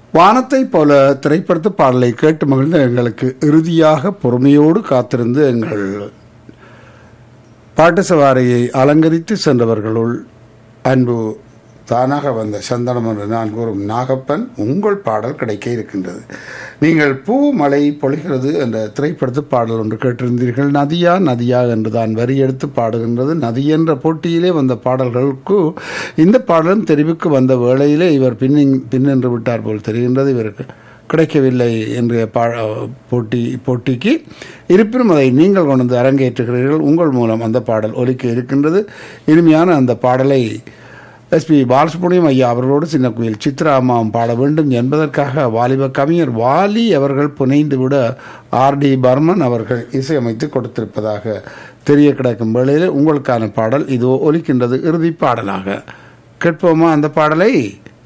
வானத்தை போல திரைப்படத்து பாடலை கேட்டு மகிழ்ந்த எங்களுக்கு இறுதியாக பொறுமையோடு காத்திருந்து எங்கள் பாட்டு சவாரியை அலங்கரித்து சென்றவர்களுள் அன்பு தானாக வந்த சந்தனம் என்று நான் கூறும் நாகப்பன் உங்கள் பாடல் கிடைக்க இருக்கின்றது நீங்கள் பூ மழை பொழிகிறது என்ற திரைப்படத்து பாடல் ஒன்று கேட்டிருந்தீர்கள் நதியா நதியா என்று தான் வரி எடுத்து பாடுகின்றது நதி என்ற போட்டியிலே வந்த பாடல்களுக்கு இந்த பாடலும் தெரிவுக்கு வந்த வேளையிலே இவர் பின்னி பின்னென்று விட்டார் போல் தெரிகின்றது இவருக்கு கிடைக்கவில்லை என்ற பா போட்டி போட்டிக்கு இருப்பினும் அதை நீங்கள் கொண்டு வந்து அரங்கேற்றுகிறீர்கள் உங்கள் மூலம் அந்த பாடல் ஒலிக்க இருக்கின்றது இனிமையான அந்த பாடலை எஸ்பி பாலசுப்ரமணியம் ஐயா அவர்களோடு சின்ன குயில் சித்ரா அம்மாவும் பாட வேண்டும் என்பதற்காக வாலிப கவிஞர் வாலி அவர்கள் புனைந்து விட ஆர் டி பர்மன் அவர்கள் இசையமைத்து கொடுத்திருப்பதாக தெரிய கிடக்கும் வேளையில் உங்களுக்கான பாடல் இதோ ஒலிக்கின்றது இறுதி பாடலாக கேட்போமா அந்த பாடலை